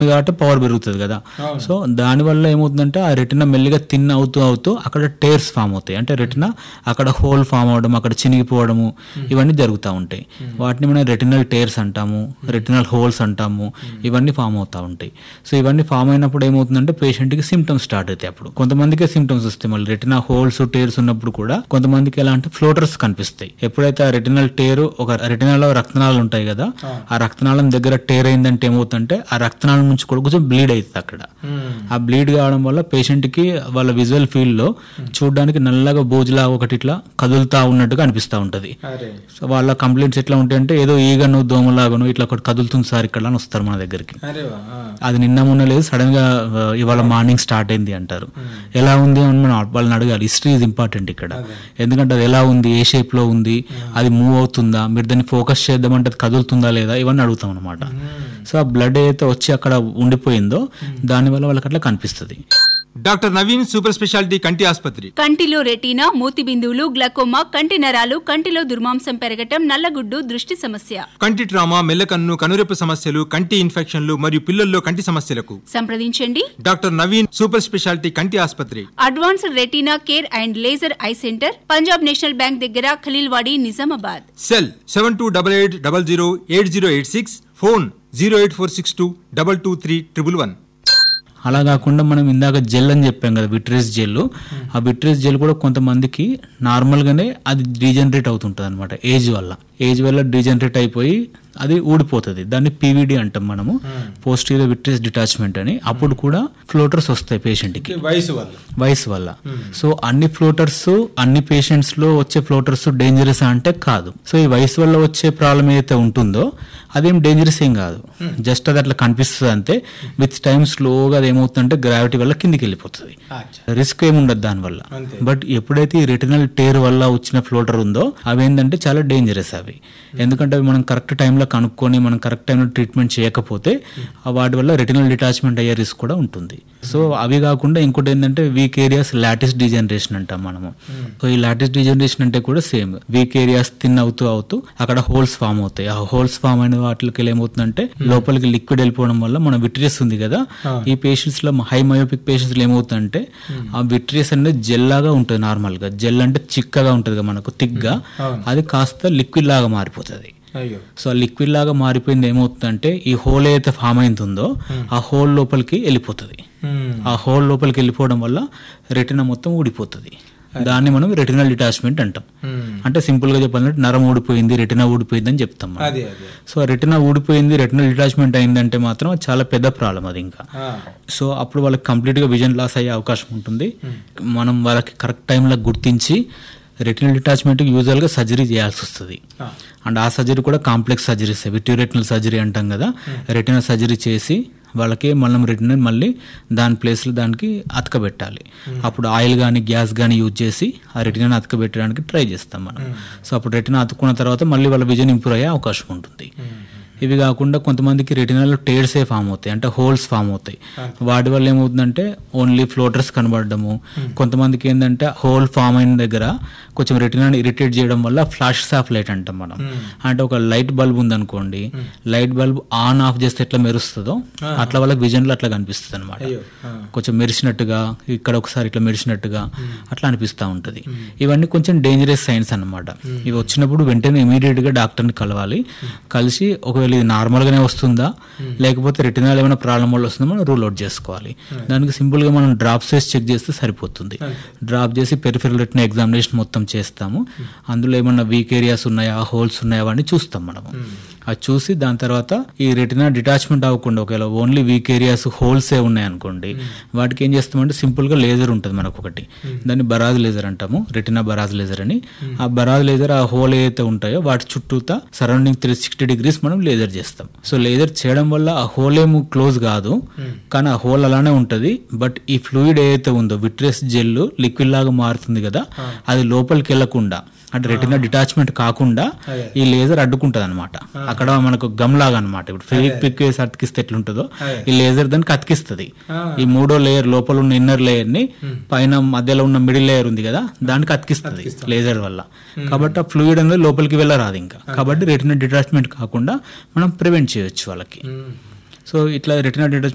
అవుతుంది కాబట్టి పవర్ పెరుగుతుంది కదా సో దానివల్ల ఏమవుతుందంటే ఆ రెటినా మెల్లిగా తిన్ అవుతూ అవుతూ అక్కడ టేర్స్ ఫామ్ అవుతాయి అంటే రెటినా అక్కడ హోల్ ఫామ్ అవడం అక్కడ చినిగిపోవడము ఇవన్నీ జరుగుతూ ఉంటాయి వాటిని మనం రెటినల్ టేర్స్ అంటాము రెటినల్ హోల్స్ అంటాము ఇవన్నీ ఫామ్ అవుతూ ఉంటాయి సో ఇవన్నీ ఫామ్ అయినప్పుడు ఏమవుతుందంటే పేషెంట్కి సిమ్టమ్స్ స్టార్ట్ అవుతాయి అప్పుడు కొంతమందికి సిమ్టమ్స్ వస్తాయి మళ్ళీ రెటినా హోల్స్ టేర్స్ ఉన్నప్పుడు కూడా కొంతమందికి ఎలా అంటే ఫ్లోటర్స్ కనిపిస్తాయి ఎప్పుడైతే ఆ రెటినల్ టేరు ఒక రెటినాలో రక్తనాళాలు ఉంటాయి కదా ఆ రక్తనాళం దగ్గర టేర్ అయిందంటే ఏమవుతుందంటే ఆ రక్తనాళం నుంచి కూడా కొంచెం బ్లీడ్ అవుతుంది అక్కడ ఆ బ్లీడ్ కావడం వల్ల పేషెంట్ కి వాళ్ళ విజువల్ ఫీల్డ్ లో చూడడానికి నల్లగా బోజులా ఒకటి ఇట్లా కదులుతా ఉన్నట్టుగా అనిపిస్తూ ఉంటది అరే సో వాళ్ళ కంప్లైంట్స్ ఎట్లా ఉంటాయంటే ఏదో ఈగను దోమలాగను ఇట్లా ఒకటి కదులుతుంది సార్ ఇక్కడ అని వస్తారు మన దగ్గరికి అరే వా ఆ. అది నిన్న మొన్న లేదు సడన్ గా ఆ, ఇవాళ మార్నింగ్ స్టార్ట్ అయింది అంటారు ఎలా ఉంది అని మనం వాళ్ళని అడగాలి హిస్టరీ ఇస్ ఇంపార్టెంట్ ఇక్కడ ఎందుకంటే అది ఎలా ఉంది ఏ షేప్ లో ఉంది అది మూవ్ అవుతుందా మీరు దాన్ని ఫోకస్ చేద్దామంటే అది కదులుతుందా లేదా ఇవన్నీ అడుగుతాం అనమాట సో ఆ బ్లడ్ ఏదైతే వచ్చి అక్కడ ఉండిపోయిందో దానివల్ల వాళ్ళకి అట్లా కనిపిస్తుంది డాక్టర్ నవీన్ సూపర్ స్పెషాలిటీ కంటి ఆసుపత్రి కంటిలో రెటీనా మూతి బిందువులు గ్లకోమా కంటి నరాలు కంటిలో దుర్మాంసం పెరగటం నల్లగుడ్డు దృష్టి సమస్య కంటి ట్రామా మెల్లకన్ను కనురెప్పు సమస్యలు కంటి ఇన్ఫెక్షన్లు మరియు పిల్లల్లో కంటి సమస్యలకు సంప్రదించండి డాక్టర్ నవీన్ సూపర్ స్పెషాలిటీ కంటి ఆసుపత్రి advanced retina care and laser eye centre Punjab national bank దగ్గర Khaleelwadi Nizamabad cell seven two double eight double zero eight zero eight six phone zero eight four six two double two three triple one అలా కాకుండా మనం ఇందాక gel అని చెప్పాం కదా vitreous gel ఆ vitreous gel కూడా కొంతమందికి నార్మల్గానే అది డీజనరేట్ అవుతుంటుంది అనమాట ఏజ్ వల్ల ఏజ్ వల్ల డీజనరేట్ అయిపోయి అది ఊడిపోతుంది దాన్ని పీవీడి అంటాం మనము పోస్టీరియర్ విట్రేస్ డిటాచ్మెంట్ అని అప్పుడు కూడా ఫ్లోటర్స్ వస్తాయి పేషెంట్కి వయసు వల్ల వయసు వల్ల సో అన్ని ఫ్లోటర్స్ అన్ని పేషెంట్స్ లో వచ్చే ఫ్లోటర్స్ డేంజరస్ అంటే కాదు సో ఈ వయసు వల్ల వచ్చే ప్రాబ్లం ఏదైతే ఉంటుందో అదేం డేంజరస్ ఏం కాదు జస్ట్ అది అట్లా కనిపిస్తుంది అంతే విత్ టైం స్లోగా అది ఏమవుతుందంటే గ్రావిటీ వల్ల కిందికి వెళ్ళిపోతుంది రిస్క్ ఏముండదు దానివల్ల బట్ ఎప్పుడైతే ఈ రెటినల్ టేర్ వల్ల వచ్చిన ఫ్లోటర్ ఉందో అవి ఏంటంటే చాలా డేంజరస్ అవి ఎందుకంటే అవి మనం కరెక్ట్ టైంలో కనుక్కొని మనం కరెక్ట్ టైంలో ట్రీట్మెంట్ చేయకపోతే ఆ వాటి వల్ల రెటినల్ డిటాచ్మెంట్ అయ్యే రిస్క్ కూడా ఉంటుంది సో అవి కాకుండా ఇంకోటి ఏంటంటే వీక్ ఏరియాస్ లాటిస్ డిజనరేషన్ అంటాం మనము సో ఈ లాటిస్ డిజనరేషన్ అంటే కూడా సేమ్ వీక్ ఏరియాస్ థిన్ అవుతూ అవుతూ అక్కడ హోల్స్ ఫామ్ అవుతాయి ఆ హోల్స్ ఫామ్ అయిన వాటికి ఏమవుతుందంటే లోపలికి లిక్విడ్ వెళ్ళిపోవడం వల్ల మన విట్రియస్ ఉంది కదా ఈ పేషెంట్స్ లో హై మయోపిక్ పేషెంట్స్ లో ఏమవుతుందంటే ఆ విట్రియస్ అనేది జెల్ లాగా ఉంటుంది నార్మల్ గా జెల్ అంటే చిక్కగా ఉంటుంది కదా మనకు థిక్గా అది కాస్త లిక్విడ్ లాగా మారిపోతుంది అయ్యో సో ఆ లిక్విడ్ లాగా మారిపోయింది ఏమవుతుందంటే ఈ హోల్ ఏదైతే ఫామ్ అయిందో ఆ హోల్ లోపలికి వెళ్ళిపోతుంది ఆ హోల్ లోపలికి వెళ్ళిపోవడం వల్ల రెటినా మొత్తం ఊడిపోతుంది దాన్ని మనం రెటినల్ డిటాచ్మెంట్ అంటాం అంటే సింపుల్ గా చెప్పాలంటే నరం ఊడిపోయింది రెటినా ఊడిపోయింది అని చెప్తాం మనం. అదే అదే సో రెటినా ఊడిపోయింది రెటినల్ డిటాచ్మెంట్ అయిందంటే మాత్రం అది చాలా పెద్ద ప్రాబ్లం అది ఇంకా ఆ. సో అప్పుడు వాళ్ళకి కంప్లీట్ గా విజన్ లాస్ అయ్యే అవకాశం ఉంటుంది మనం వాళ్ళకి కరెక్ట్ టైంలో గుర్తించి రెటినల్ డిటాచ్మెంట్ యూజువల్ గా సర్జరీ చేయాల్సి వస్తుంది అండ్ ఆ సర్జరీ కూడా కాంప్లెక్స్ సర్జరీస్ విట్యూరెటినల్ సర్జరీ అంటాం కదా రెటినల్ సర్జరీ చేసి వాళ్ళకి మనం రెటినల్ మళ్ళీ దాని ప్లేస్లో దానికి అతకబెట్టాలి అప్పుడు ఆయిల్ కానీ గ్యాస్ కానీ యూజ్ చేసి ఆ రెటినా అతకబెట్టడానికి ట్రై చేస్తాం మనం సో అప్పుడు రెటినా అతుక్కున్న తర్వాత మళ్ళీ వాళ్ళ విజన్ ఇంప్రూవ్ అయ్యే అవకాశం ఉంటుంది ఇవి కాకుండా కొంతమందికి రెటినాలో టేర్సే ఫామ్ అవుతాయి అంటే హోల్స్ ఫామ్ అవుతాయి వాటి వల్ల ఏమవుతుందంటే ఓన్లీ ఫ్లోటర్స్ కనబడడము కొంతమందికి ఏంటంటే హోల్ ఫామ్ అయిన దగ్గర కొంచెం రెటినాని ఇరిటేట్ చేయడం వల్ల ఫ్లాషెస్ ఆఫ్ లైట్ అంటాం మనం అంటే ఒక లైట్ బల్బ్ ఉందనుకోండి లైట్ బల్బ్ ఆన్ ఆఫ్ చేస్తే ఎట్లా మెరుస్తుందో అట్లా వాళ్ళకి విజన్లో అట్లా కనిపిస్తుంది అనమాట కొంచెం మెరిసినట్టుగా ఇక్కడ ఒకసారి ఇట్లా మెరిసినట్టుగా అట్లా అనిపిస్తూ ఉంటుంది ఇవన్నీ కొంచెం డేంజరస్ సైన్స్ అన్నమాట ఇవి వచ్చినప్పుడు వెంటనే ఇమీడియట్ గా డాక్టర్ని కలవాలి కలిసి ఒకవేళ ఇది నార్మల్ గానే వస్తుందా లేకపోతే రెటినాల్ ఏమైనా ప్రాబ్లం వల్ల వస్తుందో మనం రూల్ అవుట్ చేసుకోవాలి దానికి సింపుల్ గా మనం డ్రాప్స్ వేసి చెక్ చేస్తే సరిపోతుంది డ్రాప్ చేసి పెరిఫెరల్ రెటినా ఎగ్జామినేషన్ మొత్తం చేస్తాము అందులో ఏమన్నా వీక్ ఏరియాస్ ఉన్నాయా హోల్స్ ఉన్నాయా అవన్నీ చూస్తాం మనము అది చూసి దాని తర్వాత ఈ రెటినా డిటాచ్మెంట్ అవ్వకుండా ఒకవేళ ఓన్లీ వీక్ ఏరియాస్ హోల్స్ ఏ ఉన్నాయి అనుకోండి వాటికి ఏం చేస్తామంటే సింపుల్ గా లేజర్ ఉంటుంది మనకు ఒకటి దాన్ని బరాజ్ లేజర్ అంటాము రెటినా బరాజ్ లేజర్ అని ఆ బరాజ్ లేజర్ ఆ హోల్ ఏదైతే ఉంటాయో వాటి చుట్టూతా సరౌండింగ్ త్రీ సిక్స్టీ డిగ్రీస్ మనం లేజర్ చేస్తాం సో లేజర్ చేయడం వల్ల ఆ హోల్ ఏమో క్లోజ్ కాదు కానీ ఆ హోల్ అలానే ఉంటది బట్ ఈ ఫ్లూయిడ్ ఏదైతే ఉందో విట్రెస్ జెల్ లిక్విడ్ లాగా మారుతుంది కదా అది లోపలికి వెళ్లకుండా అంటే రెటినా డిటాచ్మెంట్ కాకుండా ఈ లేజర్ అడ్డుకుంటది అనమాట అక్కడ మనకు గమ్ లాగా అనమాట ఇప్పుడు ఫెవిక్ పిక్ వేసి అతికిస్తే ఎట్లుంటుందో ఈ లేజర్ దానికి అతికిస్తుంది ఈ మూడో లేయర్ లోపల ఉన్న ఇన్నర్ లేయర్ ని పైన మధ్యలో ఉన్న మిడిల్ లేయర్ ఉంది కదా దానికి అతికిస్తుంది లేజర్ వల్ల కాబట్టి ఆ ఫ్లూయిడ్ అనేది లోపలికి వెళ్ళరాదు ఇంకా కాబట్టి రెటినా డిటాచ్మెంట్ కాకుండా మనం ప్రివెంట్ చేయొచ్చు వాళ్ళకి సో ఇట్లా రెటినా డిటాచ్మెంట్